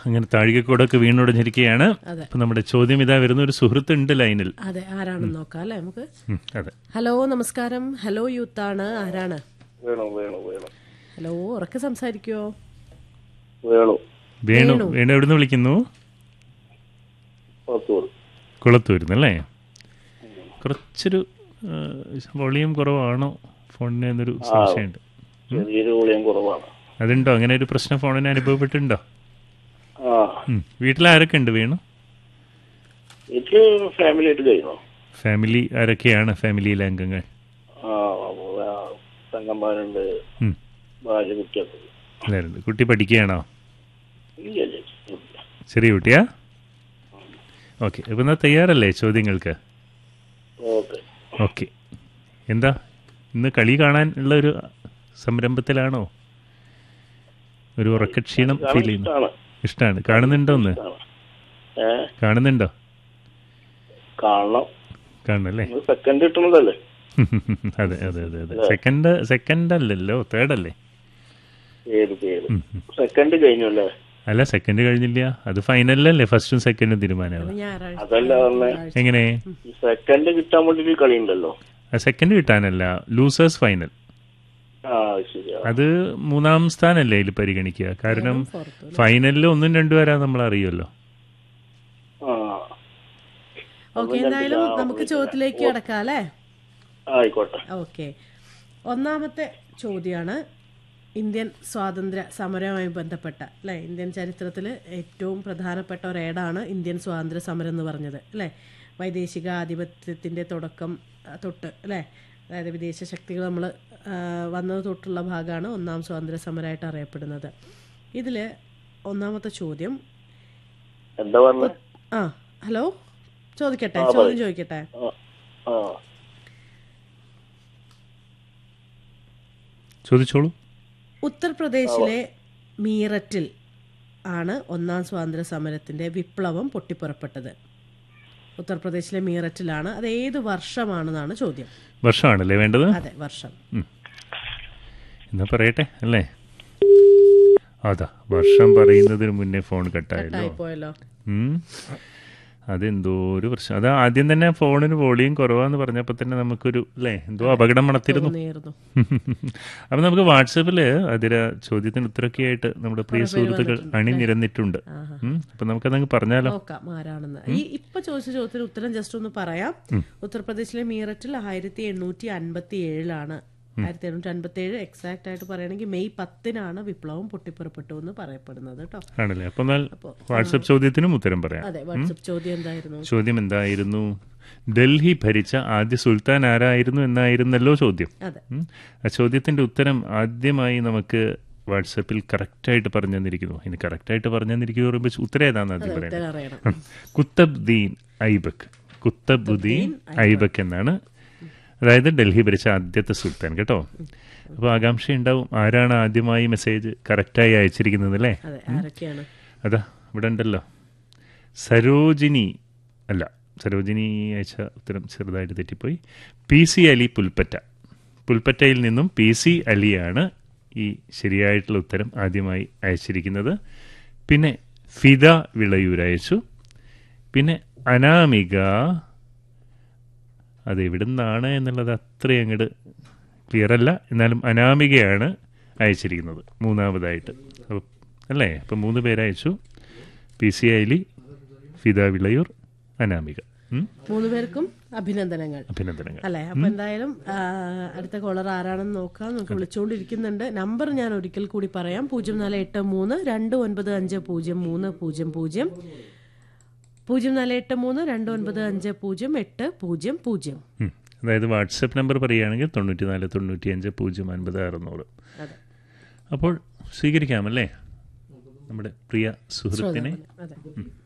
അങ്ങനെ താഴികക്കൂടൊക്കെ വീണുടഞ്ഞിരിക്കുകയാണ് അതെ. അപ്പൊ നമ്മുടെ ചോദ്യം ഇതാ വരുന്ന ഒരു സുഹൃത്തുണ്ട് ലൈനിൽ അതെ ആരാണെന്ന് നോക്കാം അല്ലേ നമുക്ക് ഉം, അതെ ഹലോ നമസ്കാരം ഹലോ യൂത്ത് ആണ് ആരാണ് വേണു വേണു വേണു ഹലോ ഉറക്കെ സംസാരിക്കുവോ വേണു വേണു വേണു എവിടുന്ന് വിളിക്കുന്നു പത്തൂർ കുളത്തൂരുന്നല്ലേ കുറച്ചൊരു വോളിയം കുറവാണോ ഫോണിന് എന്നൊരു സംശയമുണ്ട് ചെറിയൊരു വോളിയം കുറവാണ് അതുണ്ടോ അങ്ങനെ ഒരു പ്രശ്നം ഫോണിന് അനുഭവപ്പെട്ടിട്ടുണ്ടോ ആ ഉം. വീട്ടിലാരൊക്കെ ഉണ്ട് വേണു എനിക്ക് ഫാമിലി ആയിട്ട് കഴിഞ്ഞു ഫാമിലി ആരൊക്കെയാണ് ഫാമിലിയിലെ അംഗങ്ങൾ ആ തങ്കമ്മാരുണ്ട് ഉം. ഭാര്യ കുട്ടിയൊക്കെ എല്ലാവരും ഉണ്ട്. കുട്ടി പഠിക്കുകയാണോ ഇല്ല ഇല്ല ഇല്ല. ചെറിയ കുട്ടിയാ ഓക്കെ ഇപ്പം എന്നാൽ തയ്യാറല്ലേ ചോദ്യങ്ങൾക്ക് ഓക്കെ ഓക്കെ എന്താ ഇന്ന് കളി കാണാൻ ഉള്ള ഒരു സംരംഭത്തിലാണോ ഒരു ഉറക്കക്ഷീണം ഫീൽ ചെയ്യുന്നു ഇഷ്ടമാണ് ഇഷ്ടമാണ് കാണുന്നുണ്ടോ ഒന്ന് ഏ കാണുന്നുണ്ടോ കാണണം കാണണല്ലേ സെക്കൻഡ് കിട്ടുന്നതല്ലേ അതെ അതെ അതെ അതെ സെക്കൻഡ് സെക്കൻഡ് അല്ലല്ലോ തേർഡ് അല്ലേ പേര് പേര് സെക്കൻഡ് കഴിഞ്ഞു അല്ലേ അല്ല സെക്കൻഡ് കഴിഞ്ഞില്ല അത് ഫൈനലിലല്ലേ ഫസ്റ്റും സെക്കൻഡും തീരുമാനമാവും ഞായറാഴ്ച അതല്ല പറഞ്ഞെ എങ്ങനെ ഈ സെക്കൻഡ് കിട്ടാൻ വേണ്ടിട്ട് കളി ഉണ്ടല്ലോ സെക്കൻഡ് കിട്ടാനല്ല ലൂസേഴ്സ് ഫൈനൽ ആ ശരിയാ അത് മൂന്നാം സ്ഥാനല്ലേ ഇതിൽ പരിഗണിക്കുക കാരണം ഫൈനലിൽ ഒന്നും രണ്ടും വരാൻ നമ്മൾ അറിയുമല്ലോ ആ ഓക്കെ എന്തായാലും നമുക്ക് ചോദ്യത്തിലേക്ക് കിടക്കാം അല്ലേ ആയിക്കോട്ടെ ഓക്കെ ഒന്നാമത്തെ ചോദ്യമാണ് ഇന്ത്യൻ സ്വാതന്ത്ര്യ സമരവുമായി ബന്ധപ്പെട്ട അല്ലേ ഇന്ത്യൻ ചരിത്രത്തിൽ ഏറ്റവും പ്രധാനപ്പെട്ട ഒരേടാണ് ഇന്ത്യൻ സ്വാതന്ത്ര്യ സമരം എന്ന് പറഞ്ഞത് അല്ലേ വൈദേശിക ആധിപത്യത്തിൻ്റെ തുടക്കം ആ, തൊട്ട് അല്ലേ അതായത് വിദേശ ശക്തികൾ നമ്മൾ വന്നത് തൊട്ടുള്ള ഭാഗമാണ് ഒന്നാം സ്വാതന്ത്ര്യ സമരമായിട്ട് അറിയപ്പെടുന്നത് ഇതിൽ ഒന്നാമത്തെ ചോദ്യം എന്താ പറഞ്ഞ ആ ഹലോ ചോദിക്കട്ടെ ചോദ്യം ചോദിക്കട്ടെ ആ ചോദിച്ചോളൂ ഉത്തർപ്രദേശിലെ മീററ്റിൽ ആണ് ഒന്നാം സ്വാതന്ത്ര്യ സമരത്തിന്റെ വിപ്ലവം പൊട്ടിപ്പുറപ്പെട്ടത് ഉത്തർപ്രദേശിലെ മീററ്റിലാണ് അത് ഏത് വർഷമാണെന്നാണ് ചോദ്യം വർഷമാണല്ലേ വേണ്ടത് അതെ വർഷം എന്നാ പറയട്ടെ അല്ലേ അതാ വർഷം പറയുന്നതിന് മുന്നേ ഫോൺ കട്ടായല്ലോ ആയിപ്പോയല്ലോ ഉം. അതെന്തോ ഒരു പ്രശ്നം അത് ആദ്യം തന്നെ ഫോണിന് വോളിയം കുറവാന്ന് പറഞ്ഞപ്പോൾ തന്നെ നമുക്കൊരു അല്ലേ എന്തോ അപകടം മണത്തിരുന്നു തോന്നിയിരുന്നു അപ്പം നമുക്ക് വാട്സപ്പിൽ അതിര ചോദ്യത്തിന് ഉത്തരമൊക്കെ ആയിട്ട് നമ്മുടെ പ്രിയ സുഹൃത്തുക്കൾ അണിനിരന്നിട്ടുണ്ട് ഉം. അപ്പം നമുക്കതങ്ങ് പറഞ്ഞാലോ നോക്കാം ആരാണെന്ന് ഈ ഇപ്പൊ ചോദിച്ച ചോദ്യത്തിന് ഉത്തരം ജസ്റ്റ് ഒന്ന് പറയാം ഉത്തർപ്രദേശിലെ മീററ്റിൽ ആയിരത്തി എണ്ണൂറ്റി അൻപത്തി ഏഴിലാണ് ആയിരത്തി എണ്ണൂറ്റി അൻപത്തി ഏഴ് എക്സാക്ട് ആയിട്ട് പറയുകയാണെങ്കിൽ മെയ് പത്തിനാണ് വിപ്ലവം പൊട്ടിപ്പുറപ്പെട്ടു എന്ന് പറയപ്പെടുന്നത് കേട്ടോ ആണല്ലേ അപ്പം എന്നാൽ വാട്സപ്പ് ചോദ്യത്തിനും ഉത്തരം പറയാം അതെ വാട്സപ്പ് ചോദ്യം എന്തായിരുന്നു ചോദ്യം എന്തായിരുന്നു ഡൽഹി ഭരിച്ച ആദ്യ സുൽത്താൻ ആരായിരുന്നു എന്നായിരുന്നല്ലോ ചോദ്യം അതെ ഉം. ആ ചോദ്യത്തിന്റെ ഉത്തരം ആദ്യമായി നമുക്ക് വാട്സപ്പിൽ കറക്റ്റായിട്ട് പറഞ്ഞു തന്നിരിക്കുന്നു ഇനി കറക്റ്റായിട്ട് പറഞ്ഞു തന്നിരിക്കുന്നു പറയുമ്പോൾ ഉത്തരം ഏതാണെന്ന് ആദ്യം പറയുന്നത് ഉത്തരം അറിയണം കുത്തബ്ദീൻ ഐബക്ക് കുത്തബുദ്ദീൻ ഐബക്ക് എന്നാണ് അതായത് ഡൽഹി ഭരിച്ച ആദ്യത്തെ സുൽത്താൻ കേട്ടോ അപ്പോൾ ആകാംക്ഷ ഉണ്ടാവും ആരാണ് ആദ്യമായി മെസ്സേജ് കറക്റ്റായി അയച്ചിരിക്കുന്നത് അല്ലേ അതെ ആരൊക്കെയാണ് അതാ ഇവിടെ ഉണ്ടല്ലോ സരോജിനി അല്ല സരോജിനി അയച്ച ഉത്തരം ചെറുതായിട്ട് തെറ്റിപ്പോയി പി സി അലി പുൽപ്പറ്റ പുൽപ്പറ്റയിൽ നിന്നും പി സി അലിയാണ് ഈ ശരിയായിട്ടുള്ള ഉത്തരം ആദ്യമായി അയച്ചിരിക്കുന്നത് പിന്നെ ഫിദ വിളയൂർ അയച്ചു പിന്നെ അനാമിക അത് എവിടുന്നാണ് എന്നുള്ളത് അത്രയും അങ്ങോട്ട് ക്ലിയർ അല്ല എന്നാലും അനാമികയാണ് അയച്ചിരിക്കുന്നത് മൂന്നാമതായിട്ട് അപ്പോൾ അല്ലേ അപ്പം മൂന്ന് പേരയച്ചു പി സി ഐലി ഫിദ വിളയൂർ അനാമിക ഉം? മൂന്ന് പേർക്കും അഭിനന്ദനങ്ങൾ അഭിനന്ദനങ്ങൾ അല്ലെ അപ്പൊ എന്തായാലും ആ, അടുത്ത കോളർ ആരാണെന്ന് നോക്കാം നമുക്ക് വിളിച്ചുകൊണ്ടിരിക്കുന്നുണ്ട് നമ്പർ ഞാൻ ഒരിക്കൽ കൂടി പറയാം പൂജ്യം നാല് എട്ട് മൂന്ന് രണ്ട് ഒൻപത് അഞ്ച് പൂജ്യം മൂന്ന് പൂജ്യം പൂജ്യം പൂജ്യം നാല് എട്ട് മൂന്ന് രണ്ട് ഒൻപത് അഞ്ച് പൂജ്യം എട്ട് പൂജ്യം പൂജ്യം ഉം. അതായത് വാട്സപ്പ് നമ്പർ പറയുകയാണെങ്കിൽ തൊണ്ണൂറ്റി നാല് തൊണ്ണൂറ്റി അഞ്ച് പൂജ്യം അൻപത് അറുന്നൂറ് അതെ അപ്പോൾ സ്വീകരിക്കാമല്ലേ നമ്മുടെ പ്രിയ സുഹൃത്തിനെ അതെ ഉം.